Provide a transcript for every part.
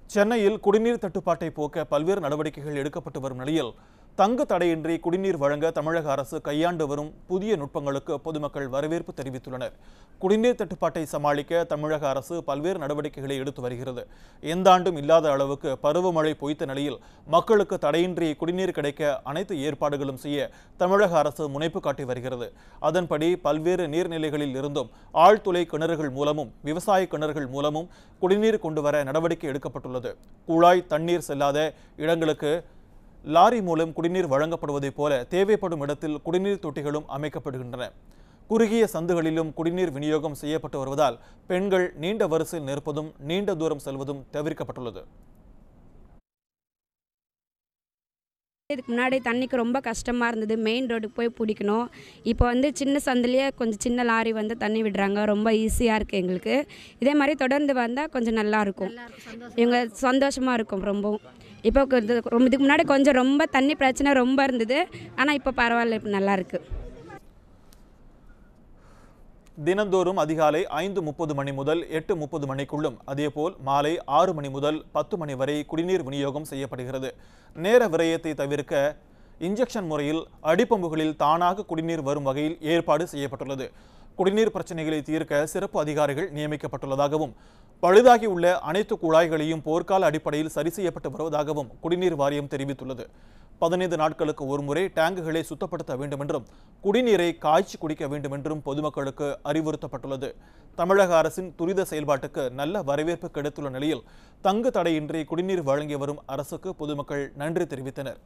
சென்னையில் குடிநீர் தட்டுப்பாட்டை போக்க பல்வேறு நடவடிக்கைகள் எடுக்கப்பட்டு வரும் நிலையில் தங்கு தடையின்றி குடிநீர் வழங்க தமிழக அரசு கையாண்டு வரும் புதிய நுட்பங்களுக்கு பொதுமக்கள் வரவேற்பு தெரிவித்துள்ளனர் குடிநீர் தட்டுப்பாட்டை சமாளிக்க தமிழக அரசு பல்வேறு நடவடிக்கைகளை எடுத்து வருகிறது எந்த ஆண்டும் இல்லாத அளவுக்கு பருவமழை பொய்த்த நிலையில் மக்களுக்கு தடையின்றி குடிநீர் கிடைக்க அனைத்து ஏற்பாடுகளும் செய்ய தமிழக அரசு முனைப்பு காட்டி வருகிறது அதன்படி பல்வேறு நீர்நிலைகளில் இருந்தும் ஆழ்துளை கிணறுகள் மூலமும் விவசாய கிணறுகள் மூலமும் குடிநீர் கொண்டு வர நடவடிக்கை எடுக்கப்பட்டுள்ளது குழாய் தண்ணீர் செல்லாத இடங்களுக்கு லாரி மூலம் குடிநீர் வழங்கப்படுவதைப் போல தேவைப்படும் இடத்தில் குடிநீர் தொட்டிகளும் அமைக்கப்படுகின்றன குறுகிய சந்துகளிலும் குடிநீர் விநியோகம் செய்யப்பட்டு வருவதால் பெண்கள் நீண்ட வரிசையில் நிற்பதும் நீண்ட தூரம் செல்வதும் தவிர்க்கப்பட்டுள்ளது இதுக்கு முன்னாடி தண்ணிக்கு ரொம்ப கஷ்டமாக இருந்தது மெயின் ரோடுக்கு போய் பிடிக்கணும் இப்போ வந்து சின்ன சந்திலேயே கொஞ்சம் சின்ன லாரி வந்து தண்ணி விடுறாங்க ரொம்ப ஈஸியாக இருக்குது எங்களுக்கு இதே மாதிரி தொடர்ந்து வந்தால் கொஞ்சம் நல்லா இருக்கும் இவங்க சந்தோஷமாக இருக்கும் ரொம்பவும் இப்போ கொஞ்சம் ரொம்ப இதுக்கு முன்னாடி கொஞ்சம் ரொம்ப தண்ணி பிரச்சனை ரொம்ப இருந்தது ஆனால் இப்போ பரவாயில்ல இப்போ நல்லா இருக்குது தினந்தோறும் அதிகாலை ஐந்து முப்பது மணி முதல் எட்டு முப்பது மணிக்குள்ளும் அதேபோல் மாலை ஆறு மணி முதல் பத்து மணி வரை குடிநீர் விநியோகம் செய்யப்படுகிறது நேர விரயத்தை தவிர்க்க இன்ஜெக்ஷன் முறையில் அடிப்பம்புகளில் தானாக குடிநீர் வரும் வகையில் ஏற்பாடு செய்யப்பட்டுள்ளது குடிநீர் பிரச்சனைகளை தீர்க்க சிறப்பு அதிகாரிகள் நியமிக்கப்பட்டுள்ளதாகவும் பழுதாகி உள்ள அனைத்து குழாய்களையும் போர்க்கால அடிப்படையில் சரி செய்யப்பட்டு வருவதாகவும் குடிநீர் வாரியம் தெரிவித்துள்ளது பதினைந்து நாட்களுக்கு ஒருமுறை டேங்குகளை சுத்தப்படுத்த வேண்டும் என்றும் குடிநீரை காய்ச்சி குடிக்க வேண்டும் என்றும் பொதுமக்களுக்கு அறிவுறுத்தப்பட்டுள்ளது தமிழக அரசின் துரித செயல்பாட்டுக்கு நல்ல வரவேற்பு கிடைத்துள்ள நிலையில் தங்கு தடையின்றி குடிநீர் வழங்கி வரும் அரசுக்கு பொதுமக்கள் நன்றி தெரிவித்தனர்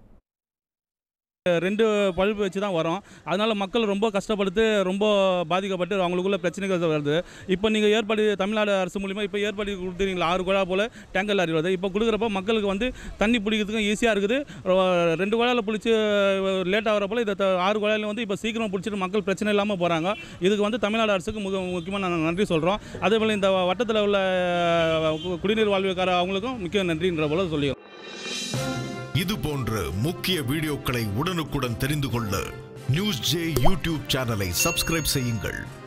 ரெண்டு பல்பு வச்சு தான் வரும் அதனால் மக்கள் ரொம்ப கஷ்டப்பட்டு ரொம்ப பாதிக்கப்பட்டு அவங்களுக்குள்ள பிரச்சனைகள் வருது இப்போ நீங்கள் ஏற்பாடு தமிழ்நாடு அரசு மூலிமா இப்போ ஏற்பாடு கொடுத்துருக்கீங்களா ஆறு குழா போல் டேங்கர் லாரி வருது இப்போ கொடுக்குறப்ப மக்களுக்கு வந்து தண்ணி பிடிக்கிறதுக்கும் ஈஸியாக இருக்குது ரொ- ரெண்டு குழாயில் பிடிச்சி லேட் ஆகிற போல் இதை த- ஆறு குழாயில் வந்து இப்போ சீக்கிரம் பிடிச்சிட்டு மக்கள் பிரச்சனை இல்லாமல் போகிறாங்க இதுக்கு வந்து தமிழ்நாடு அரசுக்கு முக முக்கியமாக நான் நன்றி சொல்கிறோம் அதே போல் இந்த வட்டத்தில் உள்ள கு- குடிநீர் வாழ்வுக்கார அவங்களுக்கும் முக்கிய நன்றின்ற போல சொல்லிக்கிறோம் இது போன்ற முக்கிய வீடியோக்களை உடனுக்குடன் தெரிந்து கொள்ள நியூஸ் ஜே யூடியூப் சேனலை சப்ஸ்கிரைப் செய்யுங்கள்